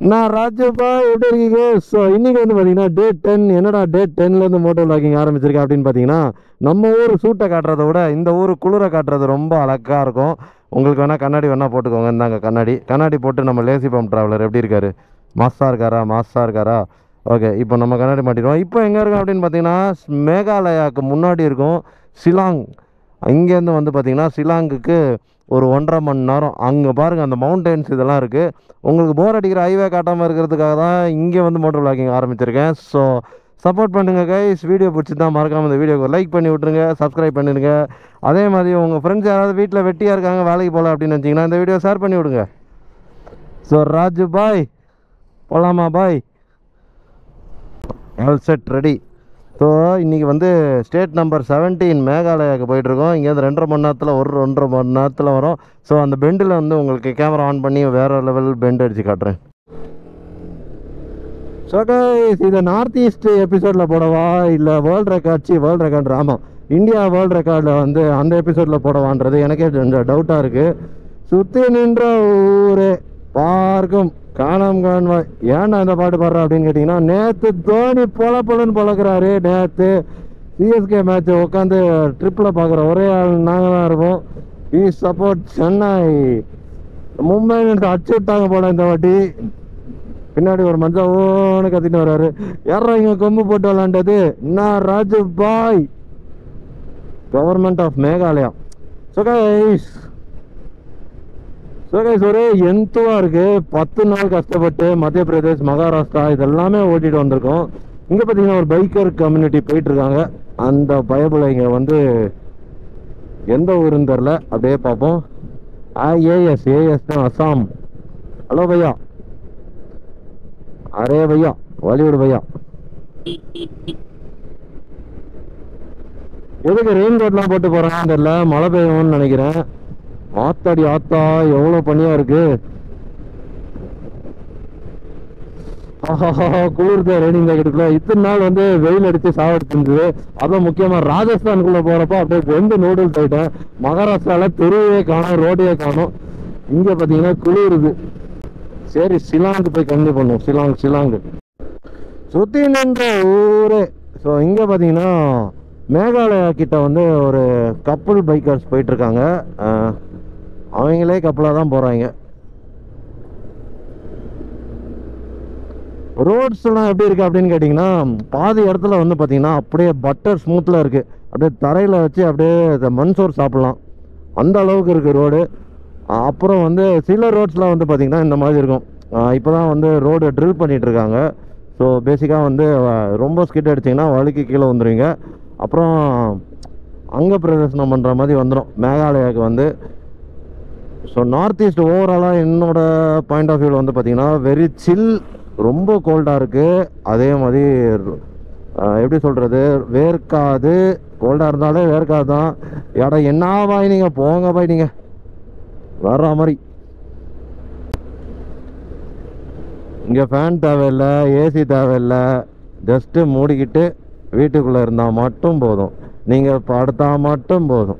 நான் ராஜப்பா எப்படி இருக்கீங்க ஸோ இன்னைக்கு வந்து பார்த்தீங்கன்னா டே டென் என்னடா டே டென்லேருந்து மோட்டோ லாக்கிங் ஆரம்பிச்சிருக்கேன் அப்படின்னு பார்த்தீங்கன்னா நம்ம ஊர் சூட்டை காட்டுறத விட இந்த ஊர் குளிரை காட்டுறது ரொம்ப அழகாக இருக்கும் உங்களுக்கு வேணால் கண்ணாடி வேணால் போட்டுக்கோங்க இந்தாங்க கண்ணாடி கண்ணாடி போட்டு நம்ம லேசி பம்ப் ட்ராவலர் எப்படி இருக்காரு மாஸாக இருக்காரா மாஸாக இருக்காரா ஓகே இப்போ நம்ம கண்ணாடி மாட்டிடுவோம் இப்போ எங்கே இருக்கோம் அப்படின்னு பார்த்தீங்கன்னா மேகாலயாவுக்கு முன்னாடி இருக்கும் ஷிலாங் இங்கேருந்து வந்து பார்த்தீங்கன்னா ஷிலாங்குக்கு ஒரு ஒன்றரை மணி நேரம் அங்கே பாருங்கள் அந்த மவுண்டன்ஸ் இதெல்லாம் இருக்குது உங்களுக்கு போர் அடிக்கிற ஹைவே காட்டாமல் இருக்கிறதுக்காக தான் இங்கே வந்து மோட்டர் vlogging ஆரம்பிச்சிருக்கேன் ஸோ சப்போர்ட் பண்ணுங்கள் கைஸ் வீடியோ பிடிச்சி தான் மறக்காமல் இந்த வீடியோக்கு லைக் பண்ணி விட்ருங்க சப்ஸ்கிரைப் பண்ணிடுங்க அதே மாதிரி உங்கள் ஃப்ரெண்ட்ஸ் யாராவது வீட்டில் வெட்டியாக இருக்காங்க வேலைக்கு போகல அப்படின்னு வச்சிங்கன்னா இந்த வீடியோ ஷேர் பண்ணி விடுங்க ஸோ ராஜு பாய் போகலாமா பாய் ஆல் செட் ரெடி ஸோ இன்றைக்கி வந்து ஸ்டேட் நம்பர் செவன்டீன் மேகாலயாவுக்கு போயிட்டுருக்கோம் இங்கேருந்து ரெண்டரை மணி நேரத்தில் ஒரு ரெண்டரை மணி நேரத்தில் வரும் ஸோ அந்த பெண்டில் வந்து உங்களுக்கு கேமரா ஆன் பண்ணி வேறு லெவல் பெண்ட் அடித்து காட்டுறேன் ஸோ கைஸ் இதை நார்த் ஈஸ்ட் எபிசோடில் போடவா இல்லை வேர்ல்டு ரெக்கார்ட் சி வேர்ல்டு ரெக்கார்ட் ஆமாம் இந்தியா வேர்ல்டு ரெக்கார்டில் வந்து அந்த எபிசோடில் போடவான்றது எனக்கே கொஞ்சம் டவுட்டாக இருக்குது சுற்றி நின்ற ஊரே பார்க்கும் காணாம் காண்பாய் ஏன்டா இந்த பாட்டு பாடுற அப்படின்னு கேட்டிங்கன்னா நேற்று தோனி பொல பொலன்னு பொழக்கிறாரு நேற்று சிஎஸ்கே மேட்ச் உட்காந்து ட்ரிப்பில் பார்க்குற ஒரே ஆள் நாங்கள் தான் இருப்போம் we support Chennai Mumbai Indians அடிச்சு விட்டாங்க போல இந்த வாட்டி பின்னாடி ஒரு மனுஷன் ஓன்னு கத்திட்டு வர்றாரு யாரா இங்க கொம்பு போட்டு விளாண்டது நான் ராஜு பாய் government of Meghalaya so guys so guys ஒரே எந்துவாக இருக்கு பத்து நாள் கஷ்டப்பட்டு மத்திய பிரதேஷ் மகாராஷ்டிரா இதெல்லாமே ஓட்டிட்டு வந்திருக்கோம் இங்கே பார்த்தீங்கன்னா ஒரு பைக்கர் கம்யூனிட்டி போயிட்டு இருக்காங்க அந்த பயபுல இங்கே வந்து எந்த ஊருன்னு தெரில அப்படியே பார்ப்போம் ஆ ஏஎஸ் ஏஎஸ் தான் அசாம் ஹலோ பையா அரே பையா பாலிவுட் பையா எதுக்கு ரெயின் கோட்லாம் போட்டு போறாங்கன்னு தெரியல மழை பெய்யும்னு நினைக்கிறேன் ஆத்தாடி ஆத்தா எவ்வளோ பனியா இருக்கு ஆஹாஹா, குளிர்த ரெய்னிங் ஜாக்கெட்டுக்குள்ள இத்தனை நாள் வந்து வெயில் அடிச்சு சாவடிச்சிருந்தது அதுவும் முக்கியமா ராஜஸ்தானுக்குள்ள போறப்ப அப்படியே வெந்து நூடுல்ஸ் ஆயிட்டேன் மகாராஷ்டிரால தெருவே காணும் ரோடே காணும் இங்க பாத்தீங்கன்னா குளிருது சரி ஷிலாங்கு போய் கண்டினியூ பண்ணுவோம் ஷிலாங் ஷிலாங்கு சுற்றி நின்ற ஊரே ஸோ இங்கே பார்த்தீங்கன்னா மேகாலயா கிட்ட வந்து ஒரு கப்பல் பைக்கர்ஸ் போயிட்டுருக்காங்க அவங்களே கப்பலாக தான் போகிறாங்க ரோட்ஸ்லாம் எப்படி இருக்குது அப்படின்னு கேட்டிங்கன்னா பாதி இடத்துல வந்து பார்த்தீங்கன்னா அப்படியே பட்டர் ஸ்மூத்தில் இருக்குது அப்படியே தரையில் வச்சு அப்படியே இந்த மண் சோறு சாப்பிட்லாம் அந்த அளவுக்கு இருக்குது ரோடு அப்புறம் வந்து சில ரோட்ஸ்லாம் வந்து பார்த்திங்கன்னா இந்த மாதிரி இருக்கும் இப்போ தான் வந்து ரோடு ட்ரில் பண்ணிட்டு இருக்காங்க ஸோ பேசிக்காக வந்து அஹ், ரொம்ப ஸ்கிட் அடிச்சிங்கன்னா வழுக்கி கீழே வந்துடுவீங்க அப்புறம் அங்க பிரதர்சனம் பண்ணுற மாதிரி வந்துடும் மேகாலயாவுக்கு வந்து ஸோ நார்த் ஈஸ்ட் ஓவராலாக என்னோட பாயிண்ட் ஆஃப் வியூவில் வந்து பார்த்தீங்கன்னா வெரி சில் ரொம்ப கோல்டாக இருக்குது அதே மாதிரி அஹ், எப்படி சொல்கிறது வேர்க்காது கோல்டாக இருந்தாலே வேர்க்காது தான் எடா என்ன பாய் நீங்கள் போங்க பாய் நீங்கள் வர்ற மாதிரி இங்கே ஃபேன் தேவையில்லை ஏசி தேவையில்லை ஜஸ்ட்டு மூடிக்கிட்டு வீட்டுக்குள்ளே இருந்தால் மட்டும் போதும் நீங்கள் படுத்தா மட்டும் போதும்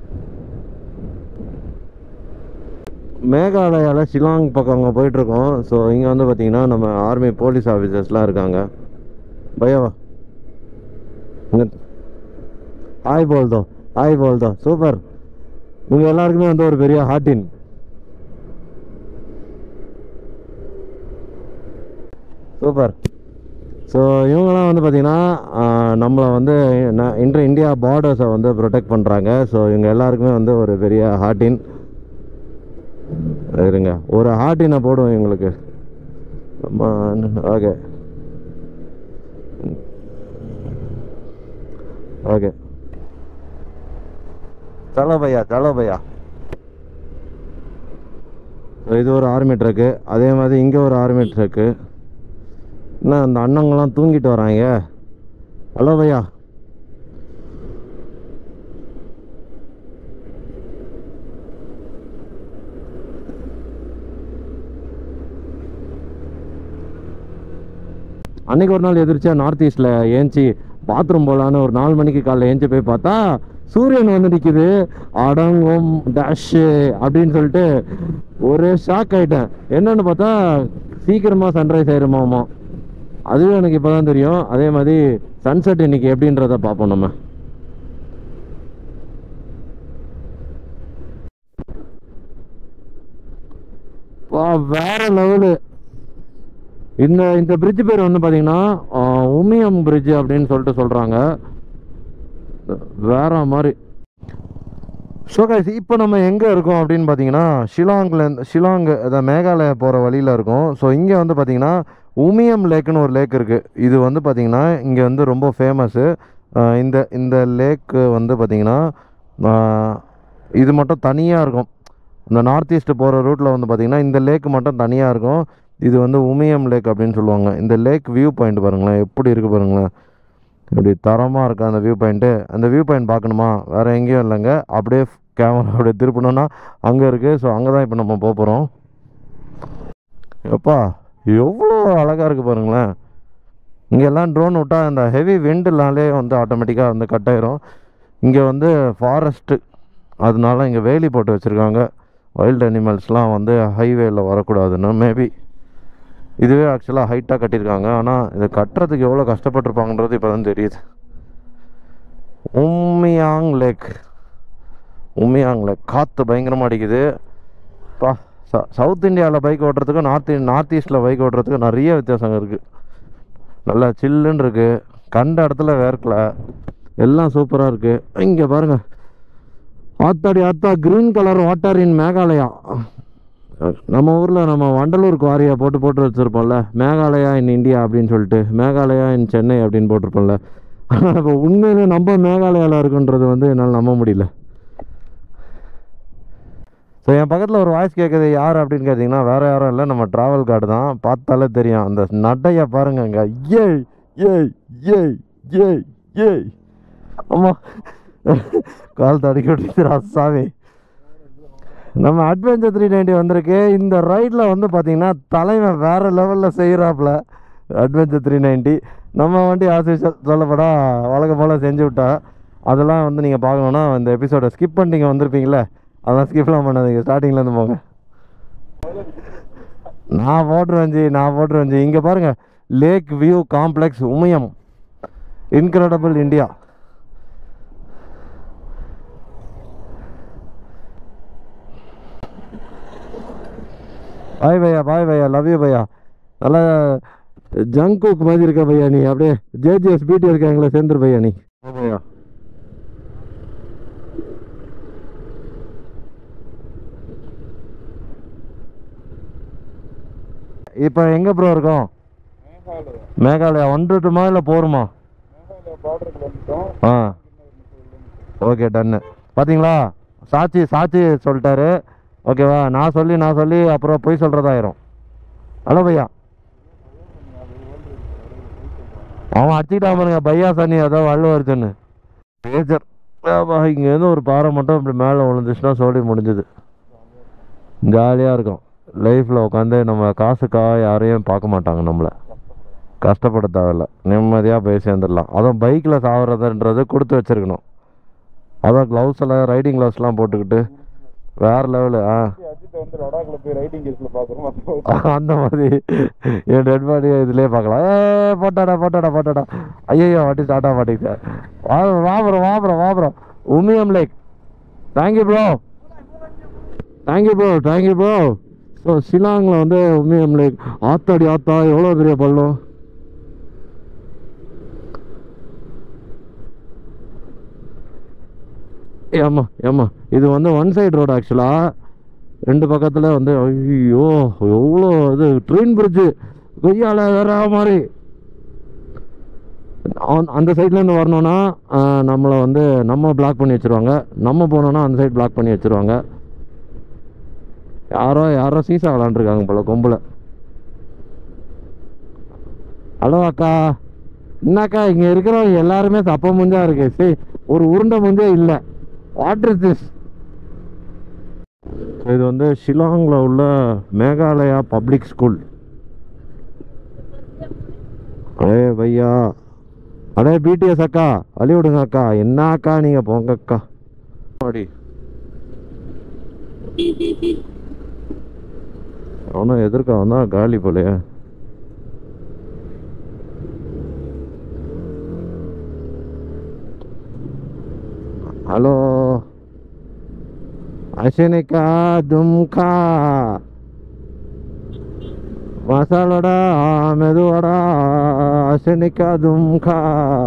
மேகாலயாவில் ஷிலாங் பக்கம் அங்கே போயிட்டுருக்கோம் ஸோ இங்கே வந்து பார்த்தீங்கன்னா நம்ம ஆர்மி போலீஸ் ஆஃபீஸர்ஸ்லாம் இருக்காங்க பயவா இங்கே ஹாய் போல்தோ ஹாய் போல்தோ சூப்பர் இவங்க எல்லாருக்குமே வந்து ஒரு பெரிய ஹார்டின் சூப்பர் ஸோ இவங்கெல்லாம் வந்து பார்த்திங்கன்னா நம்மளை வந்து ந- இன்று இந்தியா பார்டர்ஸை வந்து ப்ரொடெக்ட் பண்ணுறாங்க ஸோ இவங்க எல்லாருக்குமே வந்து ஒரு பெரிய ஹார்டின் இருங்க ஒரு ஹார்டினை போடுவோம் இவங்களுக்கு ஓகே ஓகே சலோ பையா சலோ பையா ஸோ இது ஒரு ஆர்மி ட்ரக்கு அதே மாதிரி இங்கே ஒரு ஆர்மி ட்ரக்கு என்ன அந்த அண்ணங்கள்லாம் தூங்கிட்டு வராங்க ஹலோ பையா அன்னைக்கு ஒரு நாள் எதிர்ச்சியா நார்த் ஈஸ்ட்ல ஏஞ்சி பாத்ரூம் போகலான்னு ஒரு நாலு மணிக்கு காலைல ஏஞ்சி போய் பார்த்தா சூரியன் வந்து நிற்கிது அடங்கும் டேஷு அப்படின்னு சொல்லிட்டு ஒரே ஷாக் ஆயிட்டேன் என்னன்னு பார்த்தா சீக்கிரமாக சன்ரைஸ் ஆயிருமாமா அதுவும் எனக்கு இப்போ தான் தெரியும் அதே மாதிரி சன்செட் இன்னைக்கு எப்படின்றத பார்ப்போம் நம்ம வா வேற லெவலு இந்த இந்த பிரிட்ஜ் பேர் வந்து பார்த்தீங்கன்னா உமியம் பிரிட்ஜ் அப்படின்னு சொல்லிட்டு சொல்கிறாங்க வேற மாதிரி ஸோ கைஸ் இப்போ நம்ம எங்கே இருக்கோம் அப்படின்னு பார்த்தீங்கன்னா ஷிலாங்கில் ஷிலாங் அதான் மேகாலயா போகிற வழியில் இருக்கோம் ஸோ இங்கே வந்து பார்த்தீங்கன்னா உமியம் லேக்குன்னு ஒரு லேக் இருக்குது இது வந்து பார்த்தீங்கன்னா இங்கே வந்து ரொம்ப ஃபேமஸ்ஸு இந்த இந்த லேக்கு வந்து பார்த்தீங்கன்னா ஆஹ், இது மட்டும் தனியாக இருக்கும் இந்த நார்த் ஈஸ்ட் போகிற ரூட்டில் வந்து பார்த்தீங்கன்னா இந்த லேக் மட்டும் தனியாக இருக்கும் இது வந்து உமியம் லேக் அப்படின்னு சொல்லுவாங்க இந்த லேக் வியூ பாயிண்ட் பாருங்களேன் எப்படி இருக்குது பாருங்களேன் இப்படி தரமாக இருக்கு அந்த வியூ பாயிண்ட்டு அந்த வியூ பாயிண்ட் பார்க்கணுமா வேறு எங்கேயும் இல்லைங்க அப்படியே கேமரா அப்படியே திருப்பணும்னா அங்கே இருக்குது ஸோ அங்கே தான் இப்போ நம்ம போக போகிறோம் எப்பா எவ்வளோ அழகாக இருக்குது பாருங்களேன் இங்கெல்லாம் ட்ரோன் விட்டால் அந்த ஹெவி விண்டுனாலே வந்து ஆட்டோமேட்டிக்காக வந்து கட் ஆயிரும் இங்கே வந்து ஃபாரஸ்ட்டு அதனால இங்கே வேலி போட்டு வச்சுருக்காங்க வைல்டு அனிமல்ஸ்லாம் வந்து ஹைவேல வரக்கூடாதுன்னு மேபி இதுவே ஆக்சுவலாக ஹைட்டாக கட்டியிருக்காங்க ஆனால் இதை கட்டுறதுக்கு எவ்வளோ கஷ்டப்பட்டிருப்பாங்கன்றது இப்போ தான் தெரியுது உம்மியாங் லேக் உம்மியாங் லேக் காற்று பயங்கரமாக அடிக்குது பா ச சவுத் இந்தியாவில் பைக் ஓட்டுறதுக்கும் நார்த் நார்த் ஈஸ்ட்டில் பைக் ஓட்டுறதுக்கும் நிறைய வித்தியாசம் இருக்குது நல்லா சில்லுன்னு இருக்குது கண்ட இடத்துல வேர்க்கல எல்லாம் சூப்பராக இருக்குது இங்கே பாருங்கள் ஆத்தாடி ஆத்தா green colour water in Meghalaya நம்ம ஊரில் நம்ம வண்டலூர் குவாரியை போட்டு போட்டு வச்சுருப்போம்ல மேகாலயா இன் இந்தியா அப்படின்னு சொல்லிட்டு மேகாலயா இன் சென்னை அப்படின்னு போட்டிருப்போம்ல ஆனால் இப்போ உண்மையிலே நம்ம மேகாலயாவில் இருக்குன்றது வந்து என்னால் நம்ப முடியல ஸோ என் பக்கத்தில் ஒரு வாய்ஸ் கேட்குது யார் அப்படின்னு கேட்டிங்கன்னா வேறு யாரும் இல்லை நம்ம ட்ராவல் கார்டு தான் பார்த்தாலே தெரியும் அந்த நடையை பாருங்க இங்கே ஏய் ஏய் ஏய் ஏய் ஏய் ஆமாம் கால் தடுக்கி விட்டுச்சுரா சாமி நம்ம அட்வென்ச்சர் த்ரீ நைன்ட்டி வந்திருக்கு இந்த ரைடில் வந்து பார்த்தீங்கன்னா தலைவன் வேறு லெவலில் செய்கிறாப்புல அட்வென்ச்சர் த்ரீ நைன்ட்டி நம்ம வண்டி ஆசை சொல்லப்படா வழக்கம் போல் செஞ்சு விட்டா அதெல்லாம் வந்து நீங்கள் பார்க்கணுன்னா இந்த எபிசோடை ஸ்கிப் பண்ணிட்டீங்க வந்திருப்பீங்களே அதெல்லாம் ஸ்கிப்லாம் பண்ணாதீங்க ஸ்டார்டிங்லேருந்து போங்க நான் போட்டுருவேன் ஜி நான் போட்டுருவேன் ஜி இங்கே பாருங்கள் lake view complex Umiam incredible India bye பையா பாய் பையா லவ் யூ பையா நல்லா ஜங்க் குக் மாதிரி இருக்க பையா நீ அப்படியே ஜேஜிஎஸ் பிடி இருக்காங்களே சேர்ந்துரு பையா நீ ஆ பையா இப்போ எங்கே ப்ரோ இருக்கோம் மேகாலயா மேகாலயா வந்துட்டுமா இல்லை போருமா மேகாலயா பார்டருக்கு வந்துட்டோம் ஆ ஓகே டன்னு பார்த்தீங்களா சாட்சி சாட்சி சொல்லிட்டாரு ஓகேவா நான் சொல்லி நான் சொல்லி அப்புறம் பொய் சொல்கிறதாயிரும் ஹலோ பையா அவன் அடிச்சுக்கிட்டா பாருங்க பையா சனி ஏதோ வள்ளு வருதுன்னு பேஜர் இங்கேருந்து ஒரு பாறை மட்டும் இப்படி மேலே விழுந்துச்சுன்னா சோழி முடிஞ்சுது ஜாலியாக இருக்கும் லைஃப்பில் உட்காந்து நம்ம காசுக்காக யாரையும் பார்க்க மாட்டாங்க நம்மளை கஷ்டப்பட தேவையில்ல நிம்மதியாக போய் சேர்ந்துடலாம் அதுவும் பைக்கில் சாவறதுன்றது கொடுத்து வச்சிருக்கணும் அதான் க்ளவுஸ் எல்லாம் ரைடிங் க்ளவுஸ்லாம் போட்டுக்கிட்டு வேற லெவலு ஆ அஜித் வந்து லடாக்ல போய் ரைடிங் கேஸ்ல பாக்குறோம் அந்த மாதிரி என் டெட் பாடி இதுலேயே பார்க்கலாம் ஏ போட்டாடா போட்டாடா போட்டாடா ஐயோ வண்டி ஸ்டார்ட் ஆக மாட்டேங்குது வா வாபுறம் வாபுறம் வாபுறம் Umiam lake thank you bro thank you bro thank you bro so ஷிலாங்கில் வந்து உமியம் லேக் ஆத்தாடி ஆத்தா எவ்வளோ பெரிய பள்ளம் ஏம்மா ஏம்மா இது வந்து ஒன் சைடு ரோடு ஆக்சுவலாக ரெண்டு பக்கத்தில் வந்து ஐயோ எவ்வளோ இது ட்ரெயின் பிரிட்ஜு கொய்யால வேற மாதிரி அந்த- அந்த சைட்லேருந்து வரணும்னா ஆஹ், நம்மளை வந்து நம்ம பிளாக் பண்ணி வச்சுருவாங்க நம்ம போனோம்னா அந்த சைடு பிளாக் பண்ணி வச்சுருவாங்க யாரோ யாரோ சீசா விளாண்டுருக்காங்க போல கொம்பில் ஹலோ அக்கா என்னக்கா இங்கே இருக்கிறவங்க எல்லாருமே சப்ப முஞ்சா இருக்கு சரி ஒரு உருண்டை முஞ்சே இல்லை வாட் இஸ் திஸ் இது வந்து ஷிலாங்கில் உள்ள மேகாலயா பப்ளிக் ஸ்கூல் அடே பையா அடே பிடிஎஸ் அக்கா வழி விடுங்க அக்கா என்ன அக்கா நீங்கள் போங்க அக்கா அடி அவனும் எதிர்க்க வந்தான் காலி போலையே ஹலோ அசனிக்கா தும்கா மசாலோடா மெதுவாடா அசனிக்கா தும்கா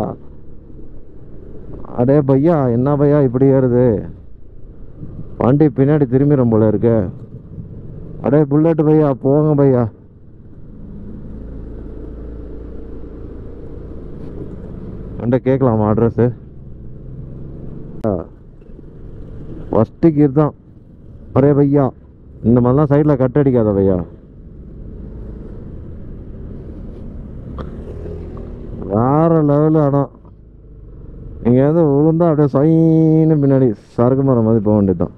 அடே பையா என்ன பையா இப்படி ஏறுது வண்டி பின்னாடி திரும்பிடும் போல இருக்கு அடே புல்லட் பையா போங்க பையா வண்டி கேட்கலாமா அட்ரஸ்ஸு ஃபஸ்ட்டு கீர் தான் அரே பையா இந்த மாதிரிலாம் சைடில் கட் அடிக்காத பையா வேற லெவலு ஆனால் எங்கேயாவது விழுந்தா அப்படியே சைன்னு பின்னாடி சரக்கு மரம் மாதிரி போக வேண்டியதுதான்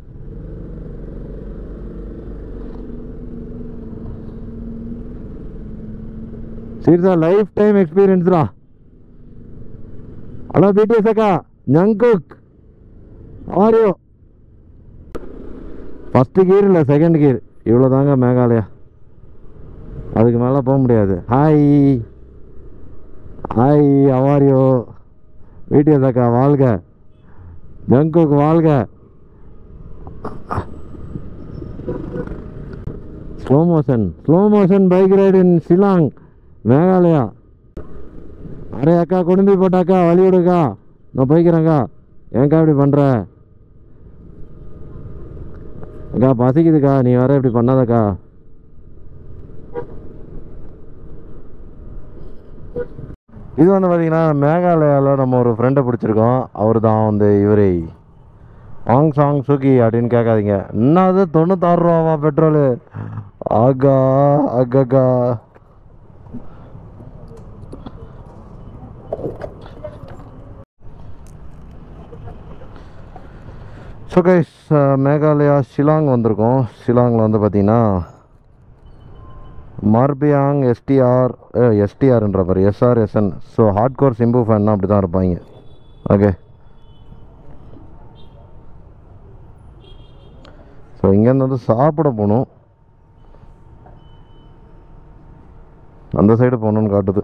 சீரியஸா லைஃப் டைம் எக்ஸ்பீரியன்ஸ்ரா ஹலோ பிடிஎஸ் அக்கா ஜங்குக் ஆரியோ ஃபஸ்ட்டு கீர் இல்லை செகண்ட் கீர் இவ்வளோ தாங்க மேகாலயா அதுக்கு மேலே போக முடியாது ஹாய் ஹாய் அவாரியோ பிடிஎஸ் அக்கா வாழ்க ஜங்குக் வாழ்க slow motion slow motion bike ride in Shillong Meghalaya அரே அக்கா குடும்பி போட்டாக்கா வழி விடுக்கா நான் போய்க்கிறேங்க்கா ஏன்க்கா இப்படி பண்ணுற அக்கா பசிக்குதுக்கா நீ வர இப்படி பண்ணாதக்கா இது வந்து பார்த்தீங்கன்னா மேகாலயாவில் நம்ம ஒரு ஃப்ரெண்டை பிடிச்சிருக்கோம் அவர் தான் வந்து இவரே ஆங் சாங் சுகி அப்படின்னு கேட்காதீங்க என்னது தொண்ணூத்தாறு ரூபாவா பெட்ரோலு ஆகா அககா ஸோ கைஸ் மேகாலயா ஷிலாங் வந்திருக்கோம் ஷிலாங்கில் வந்து பார்த்தீங்கன்னா மார்பியாங் எஸ்டிஆர் எஸ்டிஆர்ன்ற பாரு எஸ்ஆர்எஸ்என் ஸோ ஹார்ட் கோர் சிம்பு ஃபேன்னா அப்படி தான் இருப்பாங்க ஓகே ஸோ இங்கேருந்து வந்து சாப்பிட போகணும் அந்த சைடு போகணுன்னு காட்டுது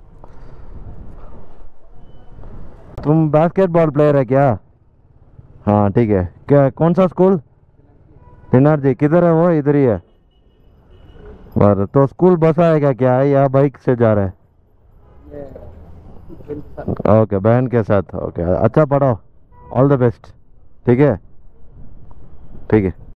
तुम बास्केटबॉल प्लेयर है क्या हाँ ठीक है क्या कौन सा स्कूल दिनार जी किधर है वो इधर ही है और तो स्कूल बस आएगा क्या या बाइक से जा रहे हैं ओके बहन के साथ ओके अच्छा पढ़ो ऑल द बेस्ट ठीक है ठीक है